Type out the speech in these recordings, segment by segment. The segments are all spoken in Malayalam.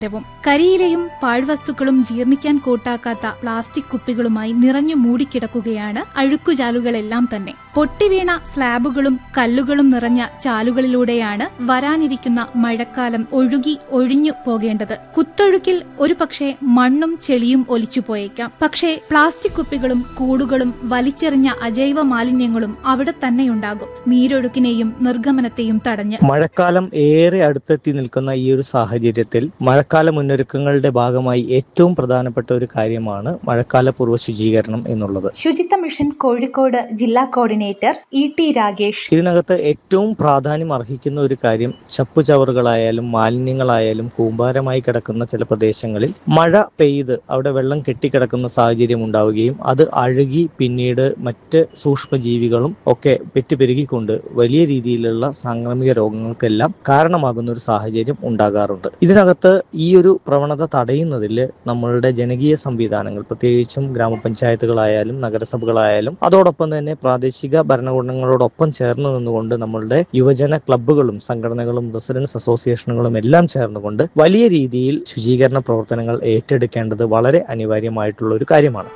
വും കരിയിലയും പാഴ്വസ്തുക്കളും ജീർണിക്കാൻ കൂട്ടാക്കാത്ത പ്ലാസ്റ്റിക് കുപ്പികളുമായി നിറഞ്ഞു മൂടിക്കിടക്കുകയാണ് അഴുക്കുചാലുകളെല്ലാം തന്നെ പൊട്ടിവീണ സ്ലാബുകളും കല്ലുകളും നിറഞ്ഞ ചാലുകളിലൂടെയാണ് വരാനിരിക്കുന്ന മഴക്കാലം ഒഴുകി ഒഴിഞ്ഞു പോകേണ്ടത് കുത്തൊഴുക്കിൽ ഒരുപക്ഷെ മണ്ണും ചെളിയും ഒലിച്ചുപോയേക്കാം പക്ഷേ പ്ലാസ്റ്റിക് കുപ്പികളും കൂടുകളും വലിച്ചെറിഞ്ഞ അജൈവ മാലിന്യങ്ങളും അവിടെ തന്നെയുണ്ടാകും നീരൊഴുക്കിനെയും നിർഗമനത്തെയും തടഞ്ഞ് മഴക്കാലം ഏറെ അടുത്തെത്തി നിൽക്കുന്ന ഈ ഒരു സാഹചര്യത്തിൽ മഴക്കാല മുന്നൊരുക്കങ്ങളുടെ ഭാഗമായി ഏറ്റവും പ്രധാനപ്പെട്ട ഒരു കാര്യമാണ് മഴക്കാല പൂർവ്വ ശുചീകരണം എന്നുള്ളത് ശുചിത്വ മിഷൻ കോഴിക്കോട് ജില്ലാ കോർഡിനേറ്റർ ഇ ടി രാഗേഷ് ഇതിനകത്ത് ഏറ്റവും പ്രാധാന്യം അർഹിക്കുന്ന ഒരു കാര്യം ചപ്പുചവറുകളായാലും മാലിന്യങ്ങളായാലും കൂമ്പാരമായി കിടക്കുന്ന ചില പ്രദേശങ്ങളിൽ മഴ പെയ്ത് അവിടെ വെള്ളം കെട്ടിക്കിടക്കുന്ന സാഹചര്യം ഉണ്ടാവുകയും അത് അഴുകി പിന്നീട് മറ്റ് സൂക്ഷ്മജീവികളും ഒക്കെ പെറ്റുപെരുകിക്കൊണ്ട് വലിയ രീതിയിലുള്ള സാംക്രമിക രോഗങ്ങൾക്കെല്ലാം കാരണമാകുന്ന ഒരു സാഹചര്യം ഉണ്ടാകാറുണ്ട് ഇതിനകത്ത് ഈ ഒരു പ്രവണത തടയുന്നതിൽ നമ്മളുടെ ജനകീയ സംവിധാനങ്ങൾ പ്രത്യേകിച്ചും ഗ്രാമപഞ്ചായത്തുകളായാലും നഗരസഭകളായാലും അതോടൊപ്പം തന്നെ പ്രാദേശിക ഭരണകൂടങ്ങളോടൊപ്പം ചേർന്ന് നിന്നുകൊണ്ട് നമ്മളുടെ യുവജന ക്ലബ്ബുകളും സംഘടനകളും റെസിഡൻസ് അസോസിയേഷനുകളും എല്ലാം ചേർന്നുകൊണ്ട് വലിയ രീതിയിൽ ശുചീകരണ പ്രവർത്തനങ്ങൾ ഏറ്റെടുക്കേണ്ടത് വളരെ അനിവാര്യമായിട്ടുള്ള ഒരു കാര്യമാണ്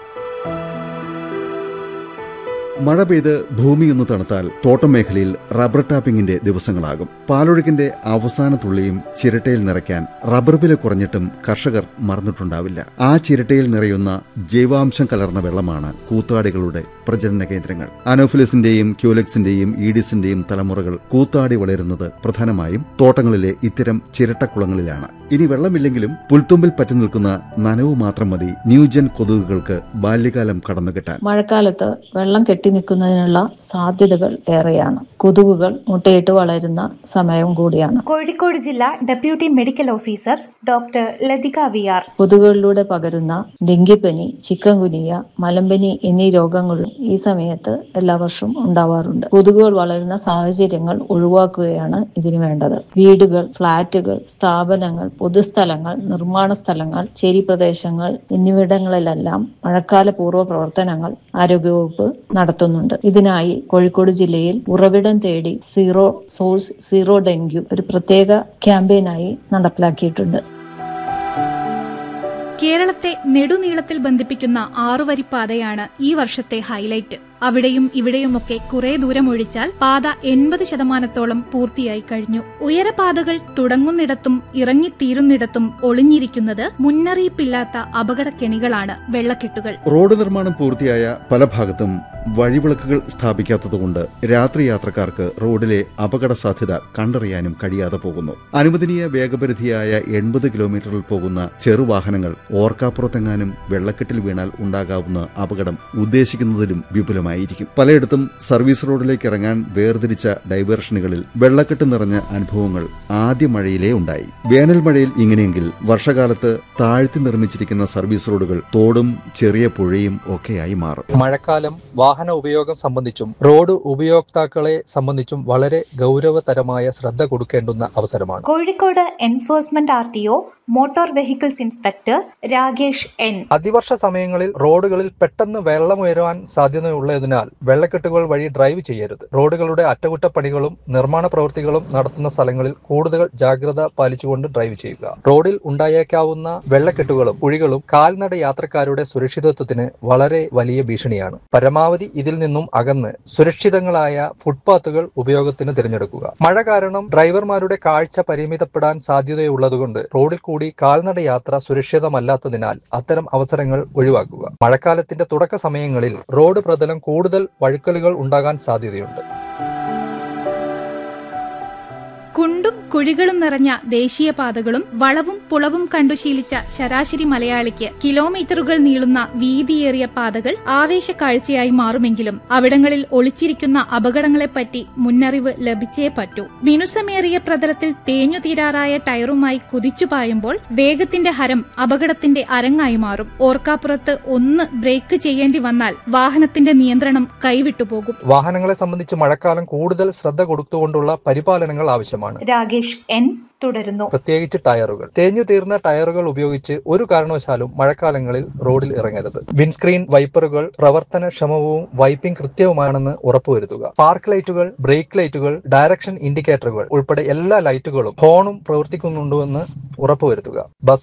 മഴ പെയ്ത് ഭൂമിയൊന്ന് തണുത്താൽ തോട്ടം മേഖലയിൽ റബ്ബർ ടാപ്പിംഗിന്റെ ദിവസങ്ങളാകും പാലൊഴുക്കിന്റെ അവസാന തുള്ളിയും ചിരട്ടയിൽ നിറയ്ക്കാൻ റബ്ബർ വില കുറഞ്ഞിട്ടും കർഷകർ മറന്നിട്ടുണ്ടാവില്ല ആ ചിരട്ടയിൽ നിറയുന്ന ജൈവാംശം കലർന്ന വെള്ളമാണ് കൂത്താടികളുടെ പ്രജനന കേന്ദ്രങ്ങൾ അനോഫിലിസിന്റെയും ക്യൂലെക്സിന്റെയും ഈഡിസിന്റെയും തലമുറകൾ കൂത്താടി വളരുന്നത് പ്രധാനമായും തോട്ടങ്ങളിലെ ഇത്തരം ചിരട്ടക്കുളങ്ങളിലാണ് ഇനി വെള്ളമില്ലെങ്കിലും പുൽത്തുമ്പിൽ പറ്റി നിൽക്കുന്ന നനവ് മാത്രം മതി ന്യൂജൻ കൊതുകുകൾക്ക് ബാല്യകാലം കടന്നുകിട്ടാൻ മഴക്കാലത്ത് വെള്ളം കെട്ടി നിൽക്കുന്നതിനുള്ള സാധ്യതകൾ ഏറെയാണ് കൊതുകുകൾ മുട്ടയിട്ട് വളരുന്ന സമയം കൂടിയാണ് കോഴിക്കോട് ജില്ലാ deputy medical officer doctor Lathika V R കൊതുകുകളിലൂടെ പകരുന്ന ഡെങ്കിപ്പനി ചിക്കൻ കുനിയ മലമ്പനി എന്നീ രോഗങ്ങളും ഈ സമയത്ത് എല്ലാ വർഷവും ഉണ്ടാവാറുണ്ട് കൊതുകുകൾ വളരുന്ന സാഹചര്യങ്ങൾ ഒഴിവാക്കുകയാണ് ഇതിനു വേണ്ടത് വീടുകൾ ഫ്ളാറ്റുകൾ സ്ഥാപനങ്ങൾ പൊതുസ്ഥലങ്ങൾ നിർമ്മാണ സ്ഥലങ്ങൾ ചേരി പ്രദേശങ്ങൾ എന്നിവിടങ്ങളിലെല്ലാം മഴക്കാല പൂർവ്വ പ്രവർത്തനങ്ങൾ ആരോഗ്യവകുപ്പ് നടത്തുന്നുണ്ട് ഇതിനായി കോഴിക്കോട് ജില്ലയിൽ ഉറവിടം തേടി സീറോ സോഴ്സ് സീറോ ഡെങ്കു ഒരു പ്രത്യേക ക്യാമ്പയിനായി നടപ്പിലാക്കിയിട്ടുണ്ട് കേരളത്തെ നെടുനീളത്തിൽ ബന്ധിപ്പിക്കുന്ന ആറുവരിപ്പാതയാണ് ഈ വർഷത്തെ ഹൈലൈറ്റ് അവിടെയും ഇവിടെയുമൊക്കെ കുറെ ദൂരം ഒഴിച്ചാൽ പാത എൺപത് ശതമാനത്തോളം പൂർത്തിയായി കഴിഞ്ഞു ഉയരപാതകൾ തുടങ്ങുന്നിടത്തും ഇറങ്ങിത്തീരുന്നിടത്തും ഒളിഞ്ഞിരിക്കുന്നത് മുന്നറിയിപ്പില്ലാത്ത അപകടക്കെണികളാണ് വെള്ളക്കെട്ടുകൾ റോഡ് നിർമ്മാണം പൂർത്തിയായ പല ഭാഗത്തും വഴിവിളക്കുകൾ സ്ഥാപിക്കാത്തതുകൊണ്ട് രാത്രി യാത്രക്കാർക്ക് റോഡിലെ അപകട സാധ്യത കണ്ടറിയാനും കഴിയാതെ പോകുന്നു അനുവദനീയ വേഗപരിധിയായ എൺപത് കിലോമീറ്ററിൽ പോകുന്ന ചെറുവാഹനങ്ങൾ ഓർക്കാപ്പുറത്തെങ്ങാനും വെള്ളക്കെട്ടിൽ വീണാൽ ഉണ്ടാകാവുന്ന അപകടം ഉദ്ദേശിക്കുന്നതിലും വിപുലമായിരിക്കും പലയിടത്തും സർവീസ് റോഡിലേക്ക് ഇറങ്ങാൻ വേർതിരിച്ച ഡൈവേർഷനുകളിൽ വെള്ളക്കെട്ട് നിറഞ്ഞ അനുഭവങ്ങൾ ആദ്യ മഴയിലേ ഉണ്ടായി വേനൽ മഴയിൽ ഇങ്ങനെയെങ്കിൽ വർഷകാലത്ത് താഴ്ത്തി നിർമ്മിച്ചിരിക്കുന്ന സർവീസ് റോഡുകൾ തോടും ചെറിയ പുഴയും ഒക്കെയായി മാറും മഴക്കാലം വാഹന ഉപയോഗം സംബന്ധിച്ചും റോഡ് ഉപയോക്താക്കളെ സംബന്ധിച്ചും വളരെ ഗൗരവതരമായ ശ്രദ്ധ കൊടുക്കേണ്ടുന്ന അവസരമാണ് Kozhikode enforcement R T O motor vehicles inspector Rakesh N അതിവർഷ സമയങ്ങളിൽ റോഡുകളിൽ പെട്ടെന്ന് വെള്ളമുയരാൻ സാധ്യതയുള്ളതിനാൽ വെള്ളക്കെട്ടുകൾ വഴി ഡ്രൈവ് ചെയ്യരുത് റോഡുകളുടെ അറ്റകുറ്റപ്പണികളും നിർമ്മാണ പ്രവൃത്തികളും നടത്തുന്ന സ്ഥലങ്ങളിൽ കൂടുതൽ ജാഗ്രത പാലിച്ചുകൊണ്ട് ഡ്രൈവ് ചെയ്യുക റോഡിൽ ഉണ്ടായേക്കാവുന്ന വെള്ളക്കെട്ടുകളും കുഴികളും കാൽനട യാത്രക്കാരുടെ സുരക്ഷിതത്വത്തിന് വളരെ വലിയ ഭീഷണിയാണ് പരമാവധി ഇതിൽ നിന്നും അകന്ന് സുരക്ഷിതങ്ങളായ ഫുട്പാത്തുകൾ ഉപയോഗത്തിന് തിരഞ്ഞെടുക്കുക മഴ കാരണം ഡ്രൈവർമാരുടെ കാഴ്ച പരിമിതപ്പെടാൻ സാധ്യതയുള്ളതുകൊണ്ട് റോഡിൽ കൂടി കാൽനട യാത്ര സുരക്ഷിതമല്ലാത്തതിനാൽ അത്തരം അവസരങ്ങൾ ഒഴിവാക്കുക മഴക്കാലത്തിന്റെ തുടക്ക സമയങ്ങളിൽ റോഡ് പ്രതലം കൂടുതൽ വഴുക്കലുകൾ ഉണ്ടാകാൻ സാധ്യതയുണ്ട് കുണ്ടും കുഴികളും നിറഞ്ഞ ദേശീയപാതകളും വളവും പുളവും കണ്ടു ശീലിച്ച ശരാശരി മലയാളിക്ക് കിലോമീറ്ററുകൾ നീളുന്ന വീതിയേറിയ പാതകൾ ആവേശ കാഴ്ചയായി മാറുമെങ്കിലും അവിടങ്ങളിൽ ഒളിച്ചിരിക്കുന്ന അപകടങ്ങളെപ്പറ്റി മുന്നറിവ് ലഭിച്ചേ പറ്റൂ മിനുസമേറിയ പ്രതലത്തിൽ തേഞ്ഞു തീരാറായ ടയറുമായി കുതിച്ചു പായുമ്പോൾ വേഗത്തിന്റെ ഹരം അപകടത്തിന്റെ അരങ്ങായി മാറും ഓർക്കാപ്പുറത്ത് ഒന്ന് ബ്രേക്ക് ചെയ്യേണ്ടി വന്നാൽ വാഹനത്തിന്റെ നിയന്ത്രണം കൈവിട്ടുപോകും വാഹനങ്ങളെ സംബന്ധിച്ച് മഴക്കാലം കൂടുതൽ ശ്രദ്ധ കൊടുത്തുകൊണ്ടുള്ള പരിപാലനങ്ങൾ ആവശ്യമാണ് രാകേഷ് എൻ തുടരുന്നു പ്രത്യേകിച്ച് ടയറുകൾ തേഞ്ഞു തീർന്ന ടയറുകൾ ഉപയോഗിച്ച് ഒരു കാരണവശാലും മഴക്കാലങ്ങളിൽ റോഡിൽ ഇറങ്ങരുത് വിൻസ്ക്രീൻ വൈപ്പറുകൾ പ്രവർത്തനക്ഷമവും വൈപ്പിംഗ് കൃത്യവുമാണെന്ന് ഉറപ്പുവരുത്തുക പാർക്ക് ലൈറ്റുകൾ ബ്രേക്ക് ലൈറ്റുകൾ ഡയറക്ഷൻ ഇൻഡിക്കേറ്ററുകൾ ഉൾപ്പെടെ എല്ലാ ലൈറ്റുകളും ഹോണും പ്രവർത്തിക്കുന്നുണ്ടെന്ന് ഉറപ്പുവരുത്തുക ബസ്